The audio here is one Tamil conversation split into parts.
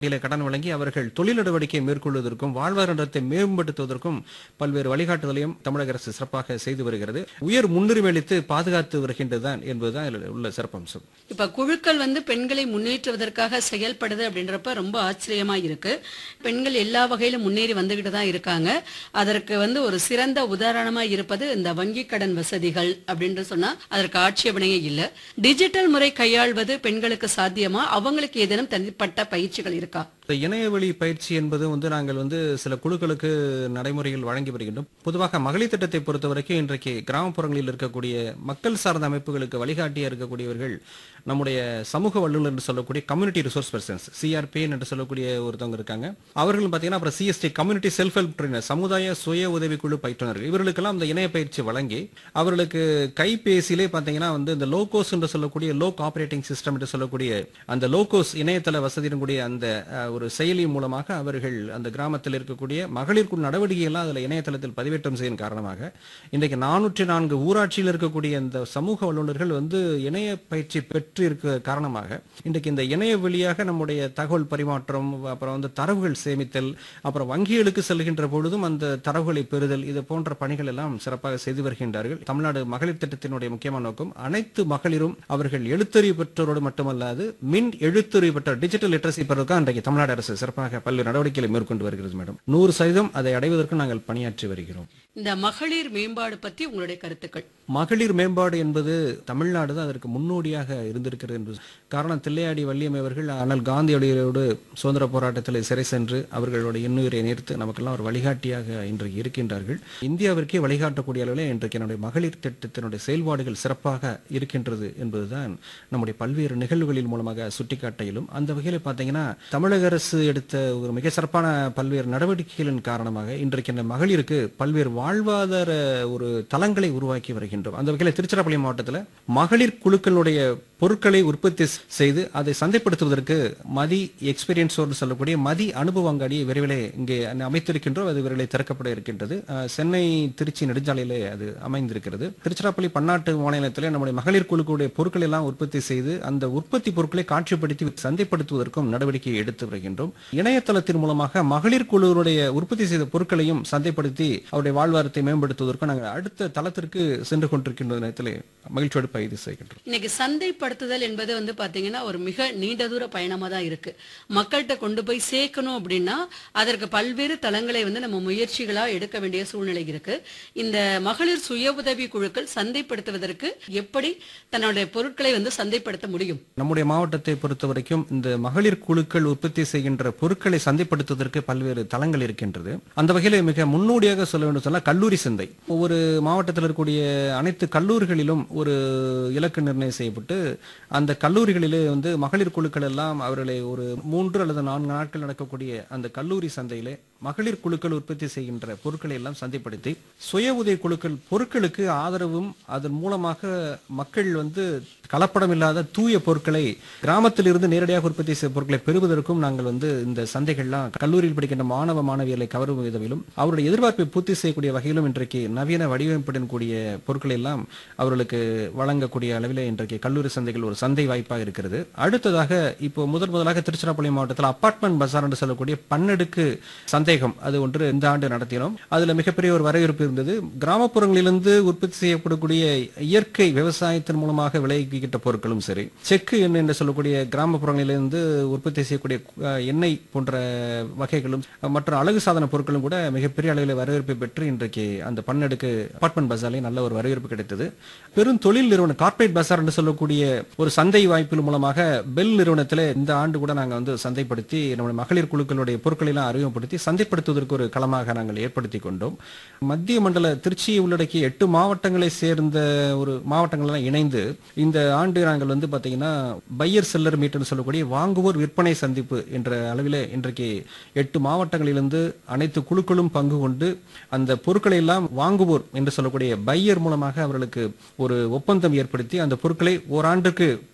இதிலே கடன் வழங்கி அவர்கள் தொழில் நடவடிக்கை மேற்கொள்வதற்கும் வாழ்வாதாரத்தை மேம்படுத்துவதற்கும் பல்வேறு வழிகாட்டுதலையும் தமிழக அரசு சிறப்பாக செய்து வருகிறது உயர் முன்னுரிமை அளித்து பாதுகாத்து வருகின்றதுதான் என்பதுதான் இதில் உள்ள சிறப்பம்சம் இப்ப குழுக்கள் வந்து பெண்களை முன்னேற்றுவதற்காக செயல்படுது அப்படின்றப்ப ரொம்ப ஆச்சரியமா இருக்கு பெண்கள் எல்லா வகையிலும் முன்னேறி வந்துகிட்டு தான் இருக்காங்க அதற்கு வந்து ஒரு சிறந்த உதாரணமா இருப்பது இந்த வங்கி கடன் வசதிகள் அப்படின்னு சொன்னா அதற்கு ஆட்சேபனையே இல்ல டிஜிட்டல் முறை கையாள்வது பெண்களுக்கு சாத்தியமா அவங்களுக்கு ஏதேனும் தனிப்பட்ட பயிற்சிகள் இருக்கா இந்த இணையவழி பயிற்சி என்பது வந்து நாங்கள் வந்து சில குழுக்களுக்கு நடைமுறைகள் வழங்கி வருகின்றோம் பொதுவாக மகளிர் திட்டத்தை பொறுத்த வரைக்கும் இன்றைக்கு கிராமப்புறங்களில் இருக்கக்கூடிய மக்கள் சார்ந்த அமைப்புகளுக்கு வழிகாட்டியா இருக்கக்கூடியவர்கள் நம்முடைய சமூக வல்லுநர் என்று சொல்லக்கூடிய கம்யூனிட்டி ரிசோர்ஸ் பர்சன்ஸ் சிஆர்பி என்று சொல்லக்கூடிய ஒருத்தவங்க இருக்காங்க அவர்களும் பார்த்தீங்கன்னா அப்புறம் C S T community self help trainer சமுதாய சுய உதவிக்குழு பயிற்றுனர்கள் இவர்களுக்கெல்லாம் இந்த இணைய பயிற்சி வழங்கி அவர்களுக்கு கைபேசியிலே பார்த்தீங்கன்னா வந்து இந்த லோகோஸ் என்று சொல்லக்கூடிய லோக் ஆபரேட்டிங் சிஸ்டம் என்று சொல்லக்கூடிய அந்த லோகோஸ் இணையதள வசதியின் கூடிய அந்த அஹ், ஒரு செயலி மூலமாக அவர்கள் அந்த கிராமத்தில் இருக்கக்கூடிய மகளிர் குழு நடவடிக்கைகள்லாம் அதில் இணையதளத்தில் பதிவேற்றம் செய்யும் காரணமாக இன்றைக்கு நானூற்றி நான்கு ஊராட்சியில் இருக்கக்கூடிய இந்த சமூக வல்லுநர்கள் வந்து இணைய பயிற்சி பெற்று இருக்க காரணமாக இன்றைக்கு இந்த இணைய வழியாக நம்முடைய தகவல் பரிமாற்றம் அப்புறம் வந்து தரவுகள் சேமித்தல் அப்புறம் வங்கிகளுக்கு செல்கின்ற பொழுதும் அந்த தரவுகளை பெறுதல் இது போன்ற பணிகள் எல்லாம் சிறப்பாக செய்து வருகின்றார்கள் தமிழ்நாடு மகளிர் திட்டத்தினுடைய முக்கியமான நோக்கம் அனைத்து மகளிரும் அவர்கள் எழுத்தறிவு பெற்றோரோடு மட்டுமல்லாது மின் எழுத்தறிவு பெற்ற டிஜிட்டல் லிட்டரசி பெறுவதற்காக இன்றைக்கு தமிழ்நாடு அரசு சிறப்பாக பல்வேறு நடவடிக்கைகளை மேற்கொண்டு வருகிறது மேடம் நூறு சதவீதம் அதை அடைவதற்கு நாங்கள் பணியாற்றி வருகிறோம் இந்த மகளிர் மேம்பாடு பத்தி உங்களுடைய கருத்துக்கள் மகளிர் மேம்பாடு என்பது தமிழ்நாடு தான் அதற்கு முன்னோடியாக இருந்திருக்கிறது என்று காரணம் தில்லையாடி வள்ளியம் அவர்கள் அண்ணல் காந்தியடிகளோடு சுதந்திர போராட்டத்தில் சிறை சென்று அவர்களோட இன்னுயிரை நேர்த்து நமக்கெல்லாம் ஒரு வழிகாட்டியாக இன்றைக்கு இருக்கின்றார்கள் இந்தியாவிற்கே வழிகாட்டக்கூடிய அளவில் இன்றைக்கு என்னுடைய மகளிர் திட்டத்தினுடைய செயல்பாடுகள் சிறப்பாக இருக்கின்றது என்பதுதான் நம்முடைய பல்வேறு நிகழ்வுகளின் மூலமாக சுட்டிக்காட்ட இயலும் அந்த வகையில் பார்த்தீங்கன்னா தமிழக அரசு எடுத்த ஒரு மிக சிறப்பான பல்வேறு நடவடிக்கைகளின் காரணமாக இன்றைக்கு இந்த மகளிருக்கு பல்வேறு வாழ்வாதார ஒரு தளங்களை உருவாக்கி வருகின்றோம் அந்த வகையில் திருச்சிராப்பள்ளி மாவட்டத்தில் மகளிர் குழுக்களுடைய பொருட்களை உற்பத்தி செய்து அதை சந்தைப்படுத்துவதற்கு மதி எக்ஸ்பீரியன்ஸ் சொல்லக்கூடிய மதி அனுபவ அங்காடியை விரைவிலே இங்கே அமைத்திருக்கின்றோம் அது விரைவில் திறக்கப்பட இருக்கின்றது அஹ், சென்னை திருச்சி நெடுஞ்சாலையிலே அது அமைந்திருக்கிறது திருச்சிராப்பள்ளி பன்னாட்டு மாநிலத்தில் நம்முடைய மகளிர் குழுக்களுடைய பொருட்களை எல்லாம் உற்பத்தி செய்து அந்த உற்பத்தி பொருட்களை காட்சிப்படுத்தி சந்தைப்படுத்துவதற்கும் நடவடிக்கை எடுத்து வருகின்றோம் இணையதளத்தின் மூலமாக மகளிர் குழுவுடைய உற்பத்தி செய்த பொருட்களையும் சந்தைப்படுத்தி அவருடைய வாழ்வாரத்தை மேம்படுத்துவதற்கும் நாங்கள் அடுத்த தளத்திற்கு சென்று கொண்டிருக்கின்ற நேரத்தில் மகிழ்ச்சியோடு பயிர் செய்கின்றோம் இன்னைக்கு சந்தைப்படுத்துதல் என்பது வந்து பாத்தீங்கன்னா ஒரு மிக நீண்ட தூர பயணமா தான் இருக்கு மக்கள்கிட்ட கொண்டு போய் சேர்க்கணும் அப்படின்னா அதற்கு பல்வேறு தளங்களை வந்து நம்ம முயற்சிகளா எடுக்க வேண்டிய சூழ்நிலை இருக்கு இந்த மகளிர் சுய உதவி குழுக்கள் சந்தைப்படுத்துவதற்கு எப்படி தன்னுடைய பொருட்களை வந்து சந்தைப்படுத்த முடியும் நம்முடைய மாவட்டத்தை பொறுத்த வரைக்கும் இந்த மகளிர் குழுக்கள் உற்பத்தி செய்கின்ற பொருட்களை சந்தைப்படுத்துவதற்கு பல்வேறு தளங்கள் இருக்கின்றது அந்த வகையில் மிக முன்னோடியாக சொல்ல வேண்டும் சொன்னால் கல்லூரி சந்தை ஒவ்வொரு மாவட்டத்தில் இருக்கக்கூடிய அனைத்து கல்லூரிகளிலும் ஒரு இலக்கு நிர்ணயம் செய்யப்பட்டு அந்த கல்லூரிகளிலே வந்து மகளிர் குழுக்கள் எல்லாம் அவர்களை ஒரு மூன்று அல்லது நான்கு நாட்கள் நடக்கக்கூடிய அந்த கல்லூரி சந்தையிலே மகளிர் குழுக்கள் உற்பத்தி செய்கின்ற பொருட்களை எல்லாம் சந்தைப்படுத்தி சுய உதவி குழுக்கள் பொருட்களுக்கு ஆதரவும் அதன் மூலமாக மக்கள் வந்து கலப்படம் இல்லாத தூய பொருட்களை கிராமத்தில் இருந்து நேரடியாக உற்பத்தி செய்த பொருட்களை பெறுவதற்கும் நாங்கள் வந்து இந்த சந்தைகள்லாம் கல்லூரியில் படிக்கின்ற மாணவ மாணவியர்களை கவரும் விதவிலும் அவருடைய எதிர்பார்ப்பை பூர்த்தி செய்யக்கூடிய வகையிலும் இன்றைக்கு நவீன வடிவமைப்புடன் கூடிய பொருட்களை எல்லாம் அவர்களுக்கு வழங்கக்கூடிய அளவில் இன்றைக்கு கல்லூரி சந்தைகள் ஒரு சந்தை வாய்ப்பாக இருக்கிறது அடுத்ததாக இப்போ முதல் முதலாக திருச்சிராப்பள்ளி மாவட்டத்தில் அபார்ட்மெண்ட் பஜார் என்று சொல்லக்கூடிய பன்னெடுக்கு சந்தேகம் அது ஒன்று இந்த ஆண்டு நடத்தினோம் அதுல மிகப்பெரிய ஒரு வரவேற்பு இருந்தது கிராமப்புறங்களிலிருந்து உற்பத்தி செய்யப்படக்கூடிய இயற்கை விவசாயத்தின் மூலமாக விளைவிக்கிட்ட பொருட்களும் சரி செக்கு எண்ணெய் என்று சொல்லக்கூடிய கிராமப்புறங்களிலிருந்து உற்பத்தி செய்யக்கூடிய அஹ், எண்ணெய் போன்ற வகைகளும் மற்றும் அழகு சாதன பொருட்களும் கூட மிகப்பெரிய அளவில் வரவேற்பை பெற்று இன்றைக்கு அந்த பன்னெடுக்கு அபார்ட்மெண்ட் பஜார்லேயே நல்ல ஒரு வரவேற்பு கிடைத்தது பெரும் தொழில் நிறுவனம் கார்ப்பரேட் பஜார் என்று சொல்லக்கூடிய ஒரு சந்தை வாய்ப்பின் மூலமாக பெல் நிறுவனத்தில் இந்த ஆண்டு கூட நாங்கள் வந்து சந்தைப்படுத்தி நம்முடைய மகளிர் குழுக்களுடைய பொருட்களை எல்லாம் அறிமுகப்படுத்தி சந்தைப்படுத்துவதற்கு ஒரு களமாக நாங்கள் ஏற்படுத்தி கொண்டோம் மத்திய மண்டல திருச்சியை உள்ளடக்கிய எட்டு மாவட்டங்களை சேர்ந்த ஒரு மாவட்டங்கள்லாம் இணைந்து இந்த ஆண்டு நாங்கள் வந்து பார்த்தீங்கன்னா பையர் செல்லர் மீட்னு சொல்லக்கூடிய வாங்குவோர் விற்பனை சந்திப்பு என்ற அளவில் இன்றைக்கு எட்டு மாவட்டங்களிலிருந்து அனைத்து குழுக்களும் பங்கு கொண்டு அந்த பொருட்களை எல்லாம் வாங்குவோர் என்று சொல்லக்கூடிய பையர் மூலமாக அவர்களுக்கு ஒரு ஒப்பந்தம் ஏற்படுத்தி அந்த பொருட்களை ஓராண்டுக்கு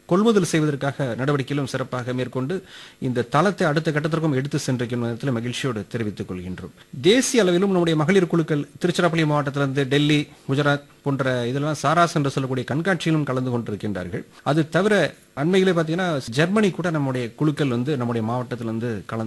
கொள்முதல் செய்வதற்காக நடவடிக்கையிலும் சிறப்பாக மேற்கொண்டு இந்த தளத்தை அடுத்த கட்டத்திற்கும் எடுத்து சென்றிருக்கும் விதத்தில் மகிழ்ச்சியோடு தெரிவித்துக் கொள்கின்றோம் தேசிய அளவிலும் நம்முடைய மகளிர் குழுக்கள் திருச்சிராப்பள்ளி மாவட்டத்திலிருந்து டெல்லி குஜராத் போன்ற இதெல்லாம் சாராஸ் என்று சொல்லக்கூடிய கண்காட்சியிலும் கலந்து கொண்டிருக்கின்றார்கள் அது தவிர அண்மையிலே பார்த்தீங்கன்னா ஜெர்மனி கூட நம்முடைய குழுக்கள் வந்து நம்முடைய மாவட்டத்தில் வந்து கலந்து